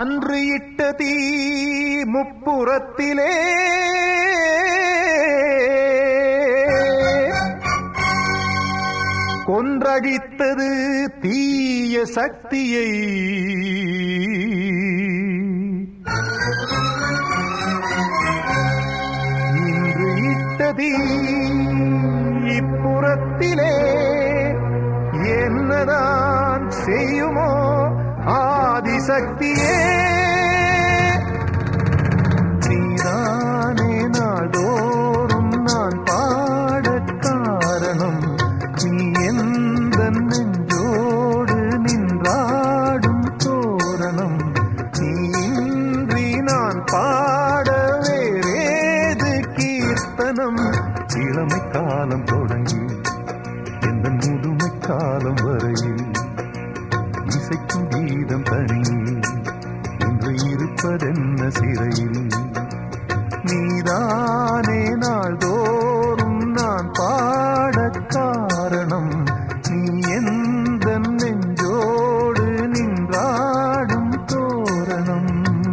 அன்று இட்ட தீ முப்புறத்திலே கொன்றழித்தது தீய சக்தியை இன்று இட்ட தீ இப்புறத்திலே என்னதான் செய்யுமோ ஆதிசக்தியே நீதானே நாள்தோறும் நான் பாடக் காரணம் நீ எந்த நெஞ்சோடு நின்றாடும் தோரணம் நீ இன்றி நான் பாட வேறேது கீர்த்தனம் இளமை காலம் தொடங்கி எந்த முதுமை காலம் வரையில் இசைக்கும் கீதம் தனியே இன்று இருப்பதென்ன சிறையில் நீதானே நாள்தோறும் நான் பாடக் காரணம் நீ எந்த நெஞ்சோடு நின்றாடும் தோரணம்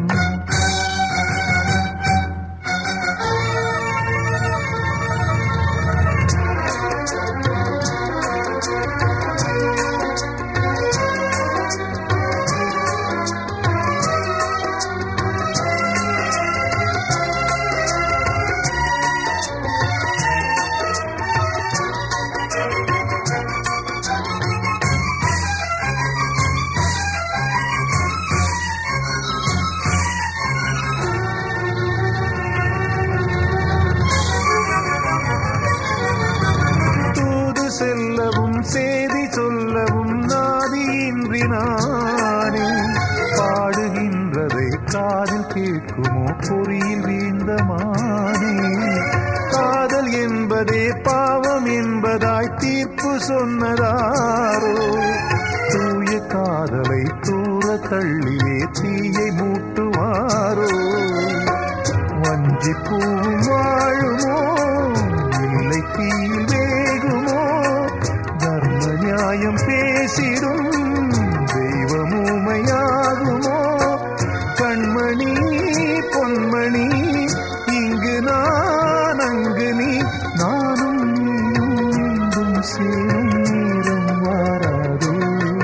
தூது செல்லவும் செய்தி சொல்லவும் நாதியின்றி நானே பாடுகின்றதை காதில் கேட்குமோ பொறியில் வீழ்ந்த மானே காதல் என்பதே பாவம் என்பதாய் தீர்ப்பு சொன்னதாரோ தூய காதலை தூர தள்ளியே தீயை மூட்டுவாரோ வஞ்சிப்பூவும் வாழுமோ இல்லை தீயில் வேகுமோ தர்ம நியாயம் பேசிடும் தெய்வமூமையாகுமோ கண்மணி பொன்மணி இங்கு நான் அங்கு நீ நானும் நீயும் மீண்டும் சேரும் நேரம் வாராதோ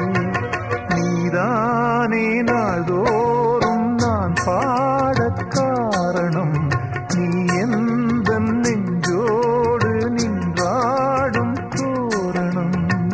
நீதானே நாள்தோறும் நான் பாடக் காரணம் நீ எந்த நெஞ்சோடு நின்றாடும் தோரணம்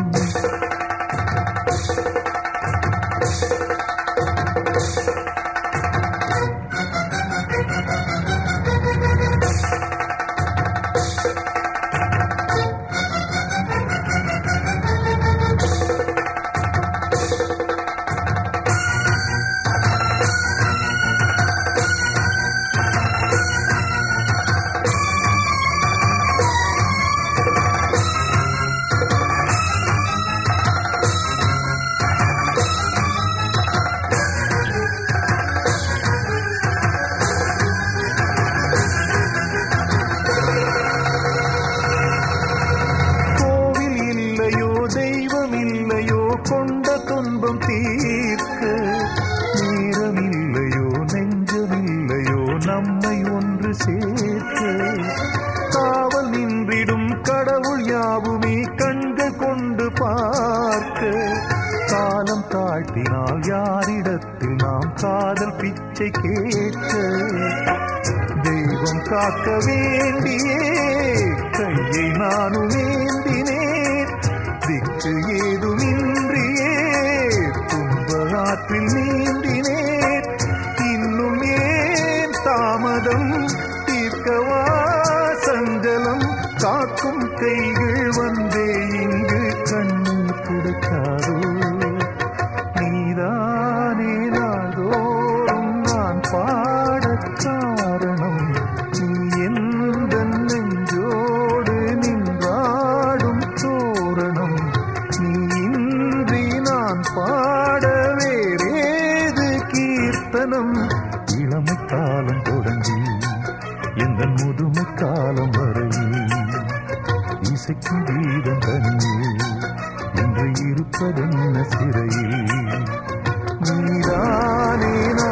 கோவில் இல்லையோ தெய்வம் இல்லையோ கொண்ட துன்பம் தீர்க்க நேரம் இல்லையோ நெஞ்சம் இல்லையோ நம்மை ஒன்று சேர்க்க காவல் நின்றிடும் கடவுள் யாவுமே கண்கள் கொண்டு பார்க்க காலம் தாழ்த்தினால் யாரிடத்தில் நாம் காதல் பிச்சை கேட்க தெய்வம் காக்க வேண்டியே கையை நானும் வேண்டினேன் திக்கு ஏதுமின்றியே துன்ப ஆற்றில் நீந்தினேன் இன்னும் ஏன் தாமதம் தீர்க்கவா சஞ்சலம் காக்கும் கைகள் வந்தே இங்கு கண்ணீர் கொடுக்காதோ நீதானே நாள்தோறும் நான் பாடக் காரணம் நீ எந்த நெஞ்சோடு நின்றாடும் தோரணம் நீ இன்றி நான் பாட வேறேது கீர்த்தனம் இளமை காலம் தொடங்கி எந்த முதுமை காலம் வரையில் இசைக்கும் கீதம் தனியே என்று இருப்பதென்ன சிறையில் நீதானே